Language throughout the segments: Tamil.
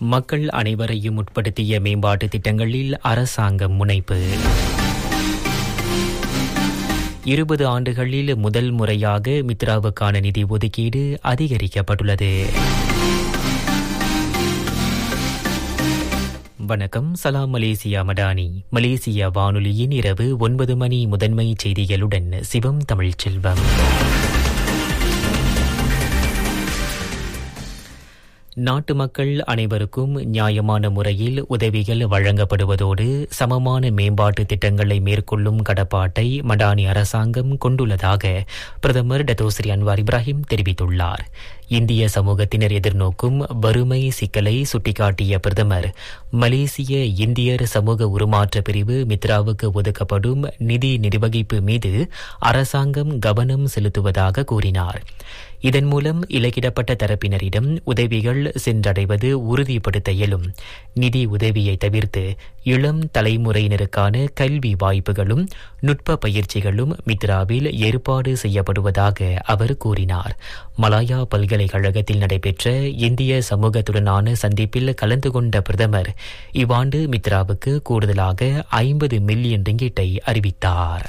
மக்கள் அனைவரையும் உட்படுத்திய மேம்பாட்டு திட்டங்களில் அரசாங்கம் முனைப்பு இருபது ஆண்டுகளில் முதல் முறையாக மித்ராவுக்கான நிதி ஒதுக்கீடு அதிகரிக்கப்பட்டுள்ளது வணக்கம் சலாம் மலேசியா மடானி மலேசியா வானொலியின் இரவு ஒன்பது மணி முதன்மை செய்திகளுடன் சிவம் தமிழ்ச்செல்வம் நாட்டு மக்கள் அனைவருக்கும் நியாயமான முறையில் உதவிகள் வழங்கப்படுவதோடு சமமான மேம்பாட்டு திட்டங்களை மேற்கொள்ளும் கடப்பாட்டை மடானி அரசாங்கம் கொண்டுள்ளதாக பிரதமர் டத்தோஸ்ரீ அன்வார் இப்ராஹிம் தெரிவித்துள்ளார் இந்திய சமூகத்தினர் எதிர்நோக்கும் வறுமை சிக்கலை சுட்டிக்காட்டிய பிரதமர் மலேசிய இந்தியர் சமூக உருமாற்ற பிரிவு மித்ராவுக்கு ஒதுக்கப்படும் நிதி நிர்வகிப்பு மீது அரசாங்கம் கவனம் செலுத்துவதாக கூறினார் இதன் மூலம் இலக்கிடப்பட்ட தரப்பினரிடம் உதவிகள் சென்றடைவது உறுதிப்படுத்த இயலும் நிதி உதவியை தவிர்த்து இளம் தலைமுறையினருக்கான கல்வி வாய்ப்புகளும் நுட்ப பயிற்சிகளும் மித்ராவில் ஏற்பாடு செய்யப்படுவதாக அவர் கூறினார் மலாயா பல்கலைக்கழகத்தில் நடைபெற்ற இந்திய சமூகத்துடனான சந்திப்பில் கலந்து கொண்ட பிரதமர் இவ்வாண்டு மித்ராவுக்கு கூடுதலாக ஐம்பது மில்லியன் ரிங்கிட்டை அறிவித்தார்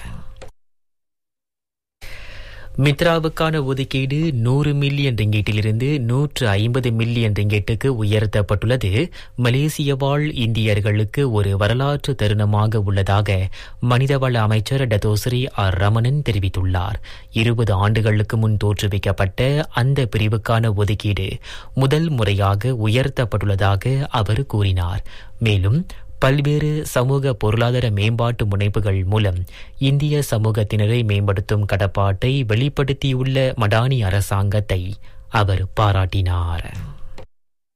மித்ராவுக்கான ஒதுக்கீடு நூறு மில்லியன் ரிங்கெட்டிலிருந்து நூற்று ஐம்பது மில்லியன் ரிங்கெட்டுக்கு உயர்த்தப்பட்டுள்ளது மலேசிய வாழ் இந்தியர்களுக்கு ஒரு வரலாற்று தருணமாக உள்ளதாக மனிதவள அமைச்சர் டதோஸ்ரீ ஆர் ரமணன் தெரிவித்துள்ளார் இருபது ஆண்டுகளுக்கு முன் தோற்றுவிக்கப்பட்ட அந்த பிரிவுக்கான ஒதுக்கீடு முதல் முறையாக உயர்த்தப்பட்டுள்ளதாக அவர் கூறினார் மேலும் பல்வேறு சமூக பொருளாதார மேம்பாட்டு முனைப்புகள் மூலம் இந்திய சமூகத்தினரை மேம்படுத்தும் கடப்பாட்டை வெளிப்படுத்தியுள்ள மடானி அரசாங்கத்தை அவர் பாராட்டினார்